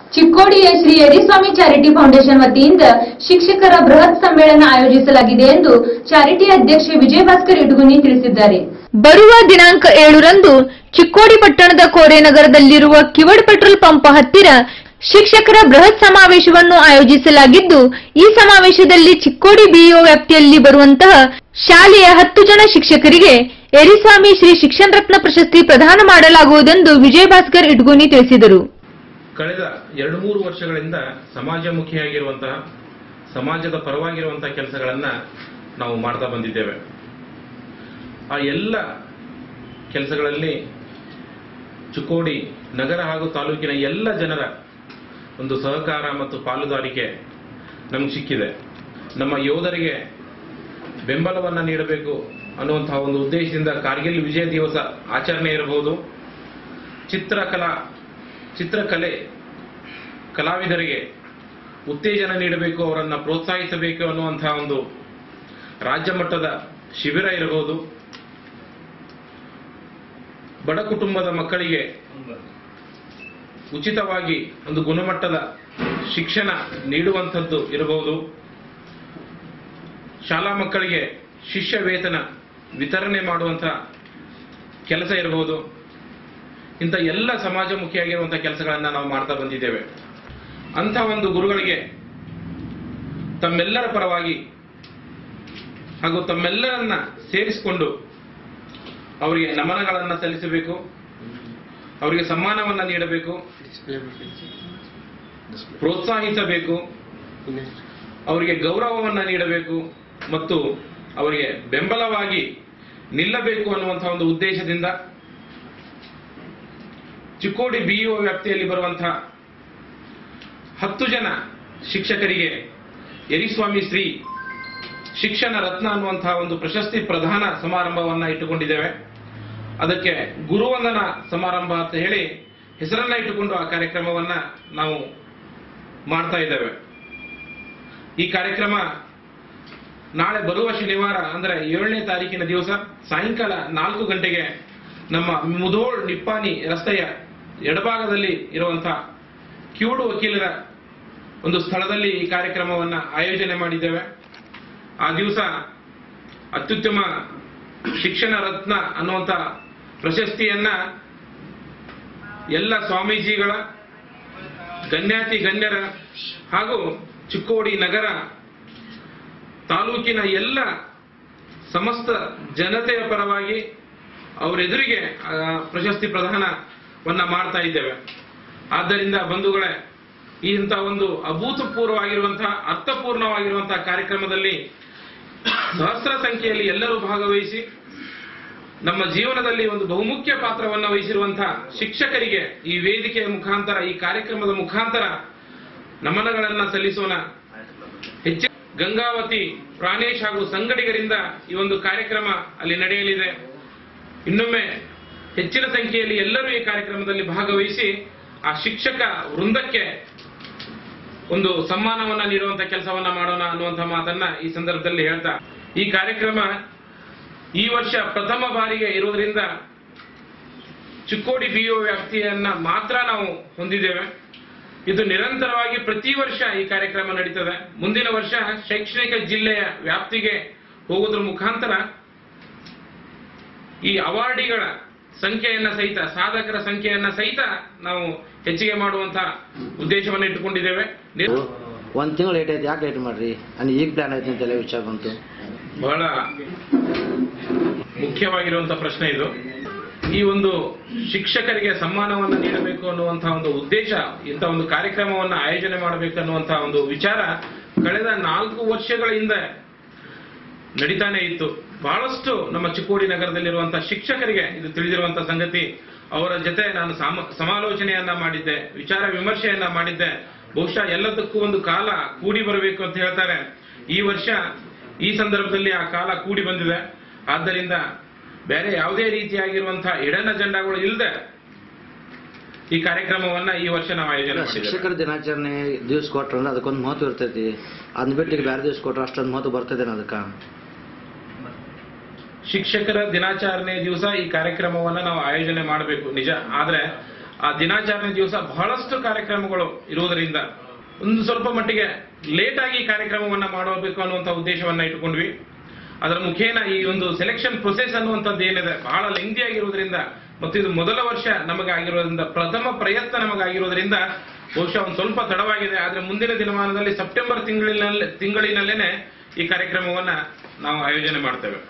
ಚಿಕ್ಕೋಡಿಯ Shri Yariswamy charity foundation ವತಿಯಿಂದ ಶಿಕ್ಷಕರ ಬೃಹತ್ ಸಮ್ಮೇಳನ ಆಯೋಜಿಸಲಾಗಿದೆ ಎಂದು ಚಾರಿಟಿ ಅಧ್ಯಕ್ಷೆ ವಿಜಯಭಾಸ್ಕರ್ ಇಟಗುನಿ ತಿಳಿಸಿದ್ದಾರೆ ಬರುವ ದಿನಾಂಕ ಏಳರಂದು ಚಿಕ್ಕೋಡಿ ಪಟ್ಟಣದ ಕೋರೆನಗರದಲ್ಲಿರುವ ಕಿವಡ್ ಪೆಟ್ರೋಲ್ ಪಂಪ್ ಹತ್ತಿರ ಶಿಕ್ಷಕರ ಬೃಹತ್ ಸಮಾವೇಶವನ್ನು ಆಯೋಜಿಸಲಾಗಿದ್ದು ಈ ಸಮಾವೇಶದಲ್ಲಿ ಚಿಕ್ಕೋಡಿ ಬಿಇಒ ವ್ಯಾಪ್ತಿಯಲ್ಲಿ ಬರುವಂತಹ ಶಾಲೆಯ ಹತ್ತು ಜನ ಶಿಕ್ಷಕರಿಗೆ ಎರಿಸ್ವಾಮಿ ಶ್ರೀ ಶಿಕ್ಷಣ ರತ್ನ ಪ್ರಶಸ್ತಿ ಪ್ರದಾನ ಮಾಡಲಾಗುವುದೆಂದು ವಿಜಯಭಾಸ್ಕರ್ ಇಟ್ಗುನಿ ತಿಳಿಸಿದರು ಕಳೆದ ಎರಡು ಮೂರು ವರ್ಷಗಳಿಂದ ಸಮಾಜಮುಖಿಯಾಗಿರುವಂತಹ ಸಮಾಜದ ಪರವಾಗಿರುವಂತಹ ಕೆಲಸಗಳನ್ನ ನಾವು ಮಾಡ್ತಾ ಬಂದಿದ್ದೇವೆ ಆ ಎಲ್ಲ ಕೆಲಸಗಳಲ್ಲಿ ಚಿಕ್ಕೋಡಿ ನಗರ ಹಾಗೂ ತಾಲೂಕಿನ ಎಲ್ಲ ಜನರ ಒಂದು ಸಹಕಾರ ಮತ್ತು ಪಾಲುದಾರಿಕೆ ನಮಗೆ ಸಿಕ್ಕಿದೆ ನಮ್ಮ ಯೋಧರಿಗೆ ಬೆಂಬಲವನ್ನು ನೀಡಬೇಕು ಅನ್ನುವಂತಹ ಒಂದು ಉದ್ದೇಶದಿಂದ ಕಾರ್ಗಿಲ್ ವಿಜಯ ದಿವಸ ಆಚರಣೆ ಇರಬಹುದು ಚಿತ್ರಕಲಾ ಚಿತ್ರಕಲೆ ಕಲಾವಿದರಿಗೆ ಉತ್ತೇಜನ ನೀಡಬೇಕು ಅವರನ್ನು ಪ್ರೋತ್ಸಾಹಿಸಬೇಕು ಅನ್ನುವಂತಹ ಒಂದು ರಾಜ್ಯ ಮಟ್ಟದ ಶಿಬಿರ ಇರಬಹುದು ಬಡ ಕುಟುಂಬದ ಮಕ್ಕಳಿಗೆ ಉಚಿತವಾಗಿ ಒಂದು ಗುಣಮಟ್ಟದ ಶಿಕ್ಷಣ ನೀಡುವಂಥದ್ದು ಇರಬಹುದು ಶಾಲಾ ಮಕ್ಕಳಿಗೆ ಶಿಷ್ಯ ವೇತನ ವಿತರಣೆ ಮಾಡುವಂತಹ ಕೆಲಸ ಇರಬಹುದು ಇಂಥ ಎಲ್ಲ ಸಮಾಜಮುಖಿಯಾಗಿರುವಂತಹ ಕೆಲಸಗಳನ್ನ ನಾವು ಮಾಡ್ತಾ ಬಂದಿದ್ದೇವೆ ಅಂಥ ಒಂದು ಗುರುಗಳಿಗೆ ತಮ್ಮೆಲ್ಲರ ಪರವಾಗಿ ಹಾಗೂ ತಮ್ಮೆಲ್ಲರನ್ನ ಸೇರಿಸಿಕೊಂಡು ಅವರಿಗೆ ನಮನಗಳನ್ನು ಸಲ್ಲಿಸಬೇಕು ಅವರಿಗೆ ಸಮ್ಮಾನವನ್ನ ನೀಡಬೇಕು ಪ್ರೋತ್ಸಾಹಿಸಬೇಕು ಅವರಿಗೆ ಗೌರವವನ್ನ ನೀಡಬೇಕು ಮತ್ತು ಅವರಿಗೆ ಬೆಂಬಲವಾಗಿ ನಿಲ್ಲಬೇಕು ಅನ್ನುವಂತಹ ಒಂದು ಉದ್ದೇಶದಿಂದ ಚಿಕ್ಕೋಡಿ ಬಿಇಒ ವ್ಯಾಪ್ತಿಯಲ್ಲಿ ಬರುವಂತಹ ಹತ್ತು ಜನ ಶಿಕ್ಷಕರಿಗೆ ಯರಿಸ್ವಾಮಿ ಶ್ರೀ ಶಿಕ್ಷಣ ರತ್ನ ಅನ್ನುವಂತಹ ಒಂದು ಪ್ರಶಸ್ತಿ ಪ್ರಧಾನ ಸಮಾರಂಭವನ್ನ ಇಟ್ಟುಕೊಂಡಿದ್ದೇವೆ ಅದಕ್ಕೆ ಗುರುವಂದನ ಸಮಾರಂಭ ಅಂತ ಹೇಳಿ ಹೆಸರನ್ನ ಇಟ್ಟುಕೊಂಡು ಆ ಕಾರ್ಯಕ್ರಮವನ್ನ ನಾವು ಮಾಡ್ತಾ ಇದ್ದೇವೆ ಈ ಕಾರ್ಯಕ್ರಮ ನಾಳೆ ಬರುವ ಶನಿವಾರ ಅಂದ್ರೆ ಏಳನೇ ತಾರೀಕಿನ ದಿವಸ ಸಾಯಂಕಾಲ ನಾಲ್ಕು ಗಂಟೆಗೆ ನಮ್ಮ ಮುಧೋಳ್ ನಿಪ್ಪಾನಿ ರಸ್ತೆಯ ಎಡಭಾಗದಲ್ಲಿ ಇರುವಂತಹ ಕಿವುಡು ವಕೀಲರ ಒಂದು ಸ್ಥಳದಲ್ಲಿ ಈ ಕಾರ್ಯಕ್ರಮವನ್ನ ಆಯೋಜನೆ ಮಾಡಿದ್ದೇವೆ ಆ ದಿವಸ ಅತ್ಯುತ್ತಮ ಶಿಕ್ಷಣ ರತ್ನ ಅನ್ನುವಂಥ ಪ್ರಶಸ್ತಿಯನ್ನ ಎಲ್ಲ ಸ್ವಾಮೀಜಿಗಳ ಗಣ್ಯಾತಿ ಗಣ್ಯರ ಹಾಗೂ ಚಿಕ್ಕೋಡಿ ನಗರ ತಾಲೂಕಿನ ಎಲ್ಲ ಸಮಸ್ತ ಜನತೆಯ ಪರವಾಗಿ ಅವರೆದುರಿಗೆ ಆ, ಪ್ರಶಸ್ತಿ ಪ್ರದಾನವನ್ನ ಮಾಡ್ತಾ ಇದ್ದೇವೆ ಆದ್ದರಿಂದ ಬಂಧುಗಳೇ ಈ ಇಂಥ ಒಂದು ಅಭೂತಪೂರ್ವವಾಗಿರುವಂತಹ ಅರ್ಥಪೂರ್ಣವಾಗಿರುವಂತಹ ಕಾರ್ಯಕ್ರಮದಲ್ಲಿ ಸಹಸ್ರ ಸಂಖ್ಯೆಯಲ್ಲಿ ಎಲ್ಲರೂ ಭಾಗವಹಿಸಿ ನಮ್ಮ ಜೀವನದಲ್ಲಿ ಒಂದು ಬಹುಮುಖ್ಯ ಪಾತ್ರವನ್ನು ವಹಿಸಿರುವಂತಹ ಶಿಕ್ಷಕರಿಗೆ ಈ ವೇದಿಕೆಯ ಮುಖಾಂತರ ಈ ಕಾರ್ಯಕ್ರಮದ ಮುಖಾಂತರ ನಮನಗಳನ್ನ ಸಲ್ಲಿಸೋಣ ಹೆಚ್ಚು ಗಂಗಾವತಿ ಪ್ರಾಣೇಶ್ ಹಾಗೂ ಸಂಗಡಿಗರಿಂದ ಈ ಒಂದು ಕಾರ್ಯಕ್ರಮ ಅಲ್ಲಿ ನಡೆಯಲಿದೆ ಇನ್ನೊಮ್ಮೆ ಹೆಚ್ಚಿನ ಸಂಖ್ಯೆಯಲ್ಲಿ ಎಲ್ಲರೂ ಈ ಕಾರ್ಯಕ್ರಮದಲ್ಲಿ ಭಾಗವಹಿಸಿ ಆ ಶಿಕ್ಷಕ ವೃಂದಕ್ಕೆ ಒಂದು ಸಮ್ಮಾನವನ್ನ ನೀಡುವಂತ ಕೆಲಸವನ್ನ ಮಾಡೋಣ ಅನ್ನುವಂತ ಮಾತನ್ನ ಈ ಸಂದರ್ಭದಲ್ಲಿ ಹೇಳ್ತಾ ಈ ಕಾರ್ಯಕ್ರಮ ಈ ವರ್ಷ ಪ್ರಥಮ ಬಾರಿಗೆ ಇರುವುದರಿಂದ ಚಿಕ್ಕೋಡಿ ಬಿಒ ವ್ಯಾಪ್ತಿಯನ್ನ ಮಾತ್ರ ನಾವು ಹೊಂದಿದ್ದೇವೆ ಇದು ನಿರಂತರವಾಗಿ ಪ್ರತಿ ವರ್ಷ ಈ ಕಾರ್ಯಕ್ರಮ ನಡೀತದೆ ಮುಂದಿನ ವರ್ಷ ಶೈಕ್ಷಣಿಕ ಜಿಲ್ಲೆಯ ವ್ಯಾಪ್ತಿಗೆ ಹೋಗೋದ್ರ ಮುಖಾಂತರ ಈ ಅವಾರ್ಡಿಗಳ ಸಂಖ್ಯೆಯನ್ನ ಸಹಿತ ಸಾಧಕರ ಸಂಖ್ಯೆಯನ್ನ ಸಹಿತ ನಾವು ಹೆಚ್ಚಿಗೆ ಮಾಡುವಂತಹ ಉದ್ದೇಶವನ್ನು ಇಟ್ಟುಕೊಂಡಿದ್ದೇವೆ ನಿ- ಒಂದ್ ತಿಂಗಳು ಲೇಟ್ ಆಯ್ತು ಯಾಕೆ ಲೇಟ್ ಮಾಡ್ರಿ ಅಲ್ಲಿ ಈಗ ಪ್ಲಾನ್ ಆಯ್ತು ಅಂತೆಲ್ಲ ವಿಚಾರ ಬಂತು ಬಹಳ ಮುಖ್ಯವಾಗಿರುವಂತಹ ಪ್ರಶ್ನೆ ಇದು ಈ ಒಂದು ಶಿಕ್ಷಕರಿಗೆ ಸಮ್ಮಾನವನ್ನು ನೀಡಬೇಕು ಅನ್ನುವಂತಹ ಒಂದು ಉದ್ದೇಶ ಇಂಥ ಒಂದು ಕಾರ್ಯಕ್ರಮವನ್ನು ಆಯೋಜನೆ ಮಾಡಬೇಕು ಅನ್ನುವಂತಹ ಒಂದು ವಿಚಾರ ಕಳೆದ ನಾಲ್ಕು ವರ್ಷಗಳ ಹಿಂದೆ ನಡೀತಾನೆ ಇತ್ತು ಬಹಳಷ್ಟು ನಮ್ಮ ಚಿಕ್ಕೋಡಿ ನಗರದಲ್ಲಿರುವಂತಹ ಶಿಕ್ಷಕರಿಗೆ ಇದು ತಿಳಿದಿರುವಂತಹ ಸಂಗತಿ ಅವರ ಜೊತೆ ನಾನು ಸಾಮ- ಸಮಾಲೋಚನೆಯನ್ನ ಮಾಡಿದ್ದೆ ವಿಚಾರ ವಿಮರ್ಶೆಯನ್ನ ಮಾಡಿದ್ದೆ ಬಹುಶಃ ಎಲ್ಲದಕ್ಕೂ ಒಂದು ಕಾಲ ಕೂಡಿ ಬರಬೇಕು ಅಂತ ಹೇಳ್ತಾರೆ ಈ ವರ್ಷ ಈ ಸಂದರ್ಭದಲ್ಲಿ ಆ ಕಾಲ ಕೂಡಿ ಬಂದಿದೆ ಆದ್ದರಿಂದ ಬೇರೆ ಯಾವುದೇ ರೀತಿಯಾಗಿರುವಂತಹ ಇಡನ ಅಜೆಂಡಾಗಳು ಇಲ್ಲದೆ ಈ ಕಾರ್ಯಕ್ರಮವನ್ನ ಈ ವರ್ಷ ನಾವು ಆಯೋಜನೆ ಮಾಡಿದ್ದೇವೆ ಶಿಕ್ಷಕರ ದಿನಾಚರಣೆ ದಿವಸ ಕೊಟ್ರ ಅಂದ್ರೆ ಅದಕ್ಕೊಂದು ಮಹತ್ವ ಇರ್ತೈತಿ ಅದ್ ಬಿಟ್ಟು ಈಗ ಬೇರೆ ದಿವಸ ಕೊಟ್ರ ಅಷ್ಟೊಂದು ಮಹತ್ವ ಬರ್ತದೇನ ಅದಕ್ಕ ಶಿಕ್ಷಕರ ದಿನಾಚರಣೆ ದಿವಸ ಈ ಕಾರ್ಯಕ್ರಮವನ್ನ ನಾವು ಆಯೋಜನೆ ಮಾಡಬೇಕು ನಿಜ ಆದ್ರೆ ಆ ದಿನಾಚರಣೆ ದಿವಸ ಬಹಳಷ್ಟು ಕಾರ್ಯಕ್ರಮಗಳು ಇರುವುದರಿಂದ ಒಂದು ಸ್ವಲ್ಪ ಮಟ್ಟಿಗೆ ಲೇಟ್ ಆಗಿ ಈ ಕಾರ್ಯಕ್ರಮವನ್ನ ಮಾಡಬೇಕು ಅನ್ನುವಂಥ ಉದ್ದೇಶವನ್ನ ಇಟ್ಟುಕೊಂಡ್ವಿ ಅದರ ಮುಖೇನ ಈ ಒಂದು ಸೆಲೆಕ್ಷನ್ ಪ್ರೊಸೆಸ್ ಅನ್ನುವಂಥದ್ದು ಏನಿದೆ ಬಹಳ ಲೆಂದಿ ಆಗಿರೋದ್ರಿಂದ ಮತ್ತು ಇದು ಮೊದಲ ವರ್ಷ ನಮಗಾಗಿರೋದ್ರಿಂದ ಪ್ರಥಮ ಪ್ರಯತ್ನ ನಮಗಾಗಿರೋದ್ರಿಂದ ಬಹುಶಃ ಒಂದು ಸ್ವಲ್ಪ ತಡವಾಗಿದೆ ಆದ್ರೆ ಮುಂದಿನ ದಿನಮಾನದಲ್ಲಿ ಸೆಪ್ಟೆಂಬರ್ ತಿಂಗಳಿನಲ್ಲಿ ತಿಂಗಳಿನಲ್ಲೇನೆ ಈ ಕಾರ್ಯಕ್ರಮವನ್ನ ನಾವು ಆಯೋಜನೆ ಮಾಡ್ತೇವೆ